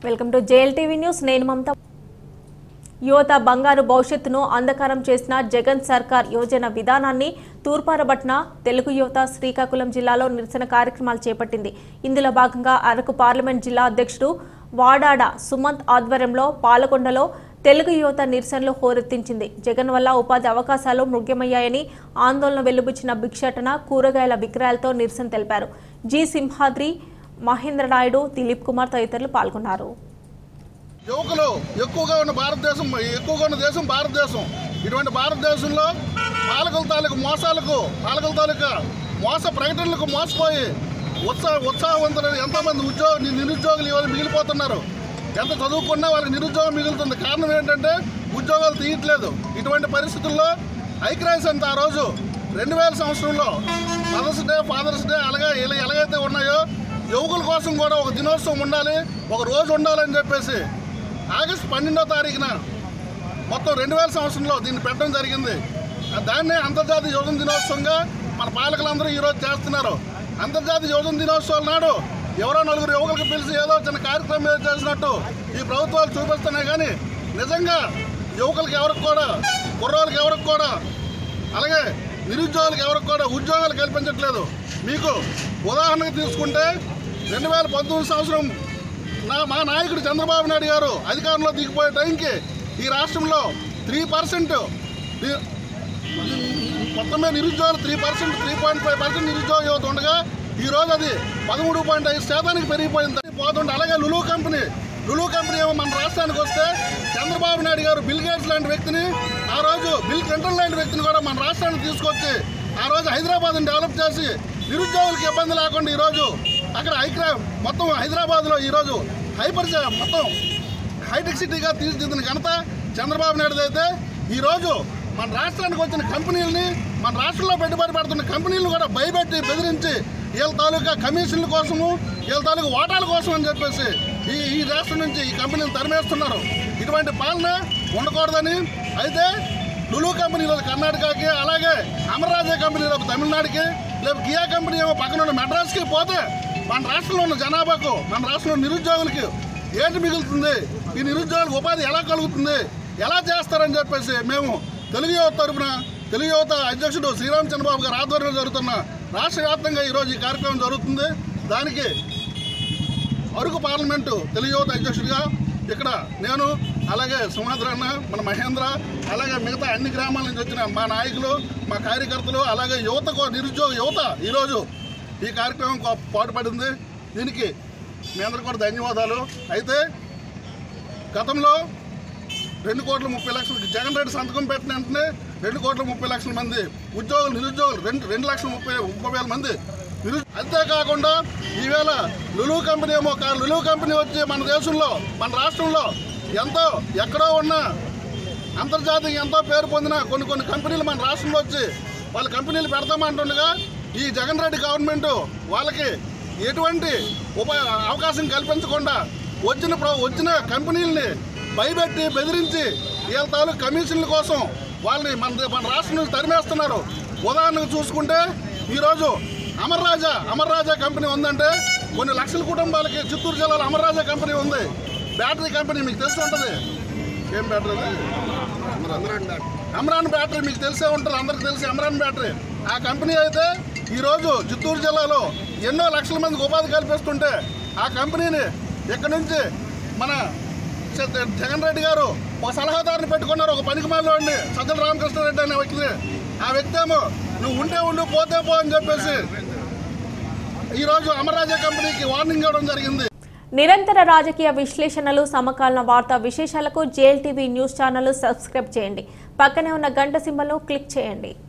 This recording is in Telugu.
వెల్కమ్ టు జేఎల్టీవీ న్యూస్ నేను మమత యువత బంగారు భవిష్యత్తును అంధకారం చేసిన జగన్ సర్కార్ యోజన విధానాన్ని తూర్పారబట్టిన తెలుగు యువత శ్రీకాకుళం జిల్లాలో నిరసన కార్యక్రమాలు చేపట్టింది ఇందులో భాగంగా అరకు పార్లమెంట్ జిల్లా అధ్యక్షుడు వాడాడ సుమంత్ ఆధ్వర్యంలో పాలకొండలో తెలుగు యువత నిరసనలు హోరెత్తించింది జగన్ వల్ల ఉపాధి అవకాశాలు మృగ్యమయ్యాయని ఆందోళన వెలుబుచ్చిన భిక్షాటన కూరగాయల విక్రయాలతో నిరసన తెలిపారు జి సింహాద్రి మహేంద్ర నాయుడు దిలీప్ కుమార్ తదితరులు పాల్గొన్నారు యువకులు ఎక్కువగా ఉన్న భారతదేశం ఎక్కువగా ఉన్న దేశం భారతదేశం ఇటువంటి భారతదేశంలో పాలకుల తాలూకు మోసాలకు పాలకుల తాలూకా మోస ప్రకటనలకు మోసపోయి ఉత్సాహ ఉత్సాహవంతులు ఎంతోమంది ఉద్యోగ ని- నిరుద్యోగులు ఇవాళ మిగిలిపోతున్నారు ఎంత చదువుకున్నా వాళ్ళకి నిరుద్యోగం మిగులుతుంది కారణం ఏంటంటే ఉద్యోగాలు తీయట్లేదు ఇటువంటి పరిస్థితుల్లో ఐక్రాయిస్ అంత ఆ రోజు రెండు వేల సంవత్సరంలో మదర్స్ డే ఫాదర్స్ డే అలాగే ఇలా ఎలాగైతే ఉన్నాయో యువకుల కోసం కూడా ఒక దినోత్సవం ఉండాలి ఒక రోజు ఉండాలని చెప్పేసి ఆగస్టు పన్నెండో తారీఖున మొత్తం రెండు వేల సంవత్సరంలో దీన్ని పెట్టడం జరిగింది ఆ దాన్నే అంతర్జాతీయ యువజన దినోత్సవంగా మన పాలకులందరూ ఈరోజు చేస్తున్నారు అంతర్జాతీయ యువజన దినోత్సవం నాడు ఎవరో నలుగురు యువకులకు పిలిచి ఏదో చిన్న కార్యక్రమం ఏదో చేసినట్టు ఈ ప్రభుత్వాలు చూపిస్తున్నాయి కానీ నిజంగా యువకులకు ఎవరికి కూడా కుర్రోళ్ళకి ఎవరికి కూడా అలాగే నిరుద్యోగులకు ఎవరికి కూడా ఉద్యోగాలు కల్పించట్లేదు మీకు ఉదాహరణకు తీసుకుంటే రెండు వేల పంతొమ్మిది సంవత్సరం నా మా నాయకుడు చంద్రబాబు నాయుడు గారు అధికారంలో దిగిపోయే టైంకి ఈ రాష్ట్రంలో త్రీ పర్సెంట్ మొత్తం మీద నిరుద్యోగులు three percent three point five percent నిరుద్యోగ యువత ఉండగా ఈ రోజు అది పదమూడు పాయింట్ ఐదు శాతానికి పెరిగిపోయింది పోతుంటే అలాగే లులు కంపెనీ లులు కంపెనీ ఏమో మన రాష్ట్రానికి వస్తే చంద్రబాబు నాయుడు గారు బిల్ గేట్స్ లాంటి వ్యక్తిని ఆ రోజు బిల్ క్లింటన్ లాంటి వ్యక్తిని కూడా మన రాష్ట్రానికి తీసుకొచ్చి ఆ రోజు హైదరాబాద్ని డెవలప్ చేసి నిరుద్యోగులకు ఇబ్బంది లేకుండా ఈరోజు అక్కడ హైక్రా మొత్తం హైదరాబాద్లో ఈరోజు హైపర్ చే- మొత్తం హైటెక్ సిటీగా తీర్చిదిద్దిన ఘనత చంద్రబాబు నాయుడు అయితే ఈరోజు మన రాష్ట్రానికి వచ్చిన కంపెనీలని మన రాష్ట్రంలో పెట్టుబడి పెడుతున్న కంపెనీలను కూడా భయపెట్టి బెదిరించి వీళ్ళ తాలూకా కమిషన్ల కోసము వీళ్ళ తాలూకా వాటాల కోసం అని చెప్పేసి ఈ ఈ రాష్ట్రం నుంచి ఈ కంపెనీలు తరిమేస్తున్నారు ఇటువంటి పాలన ఉండకూడదని అయితే లులు కంపెనీ ఈరోజు కర్ణాటకకి అలాగే అమర్రాజా కంపెనీ రేపు తమిళనాడుకి లేకపోతే కియా కంపెనీ ఏమో పక్కన ఉన్న మెడ్రాస్కి పోతే మన రాష్ట్రంలో ఉన్న జనాభాకు మన రాష్ట్రంలో నిరుద్యోగులకి ఏంటి మిగులుతుంది ఈ నిరుద్యోగులకు ఉపాధి ఎలా కలుగుతుంది ఎలా చేస్తారని చెప్పేసి మేము తెలుగు యువత తరపున తెలుగు యువత అధ్యక్షుడు శ్రీరామ్ చంద్రబాబు గారి ఆధ్వర్యంలో జరుగుతున్న రాష్ట్ర వ్యాప్తంగా ఈరోజు ఈ కార్యక్రమం జరుగుతుంది దానికి అరకు పార్లమెంటు తెలుగు యువత అధ్యక్షుడిగా ఇక్కడ నేను అలాగే సుమాద్ర అన్న మన మహేంద్ర అలాగే మిగతా అన్ని గ్రామాల నుంచి వచ్చిన మా నాయకులు మా కార్యకర్తలు అలాగే యువతకు నిరుద్యోగ యువత ఈరోజు ఈ కార్యక్రమం కో- పాటుపడింది దీనికి మీ అందరికీ కూడా ధన్యవాదాలు అయితే గతంలో రెండు కోట్ల ముప్పై లక్షలు జగన్ రెడ్డి సంతకం పెట్టిన వెంటనే రెండు కోట్ల ముప్పై లక్షల మంది ఉద్యోగులు నిరుద్యోగులు రెండు రెండు లక్షల ముప్పై ముప్పై వేల మంది నిరు అంతేకాకుండా ఈవేళ లులు కంపెనీ ఏమో కా- లులు కంపెనీ వచ్చి మన దేశంలో మన రాష్ట్రంలో ఎంతో ఎక్కడో ఉన్న అంతర్జాతీయ ఎంతో పేరు పొందిన కొన్ని కొన్ని కంపెనీలు మన రాష్ట్రంలో వచ్చి వాళ్ళ కంపెనీలు పెడతామంటుండగా ఈ జగన్ రెడ్డి గవర్నమెంట్ వాళ్ళకి ఎటువంటి ఉప అవకాశం కల్పించకుండా వచ్చిన ప్ర- వచ్చిన కంపెనీలని భయపెట్టి బెదిరించి వీళ్ళ తాలూకు కమిషన్ల కోసం వాళ్ళని మన దే- మన రాష్ట్రం నుంచి తరిమేస్తున్నారు ఉదాహరణకు చూసుకుంటే ఈరోజు అమర్ రాజా అమర్ రాజా కంపెనీ ఉందంటే కొన్ని లక్షల కుటుంబాలకి చిత్తూరు జిల్లాలో అమర్ రాజా కంపెనీ ఉంది బ్యాటరీ కంపెనీ మీకు తెలిసి ఉంటుంది ఏం బ్యాటరీ అది? అమరాన్ బ్యాటరీ మీకు తెలిసే ఉంటుంది అందరికి తెలిసి అమరాన్ బ్యాటరీ ఆ కంపెనీ అయితే ఈరోజు చిత్తూరు జిల్లాలో ఎన్నో లక్షల మందికి ఉపాధి కల్పిస్తుంటే ఆ కంపెనీని ఇక్కడ నుంచి మన చ- జగన్ రెడ్డి గారు ఒక సలహాదారుని పెట్టుకున్నారు ఒక పనికి మాలోడిని సజ్జల రామకృష్ణారెడ్డి అనే వ్యక్తిని ఆ వ్యక్తి ఏమో నువ్వు ఉంటే ఉండు పోతే పో అని చెప్పేసి ఈరోజు అమరాజా కంపెనీకి వార్నింగ్ ఇవ్వడం జరిగింది నిరంతర రాజకీయ విశ్లేషణలు సమకాలీన వార్తా విశేషాలకు జేఎల్టీవీ న్యూస్ ఛానల్ సబ్స్క్రైబ్ చేయండి పక్కనే ఉన్న గంట సింబల్ను క్లిక్ చేయండి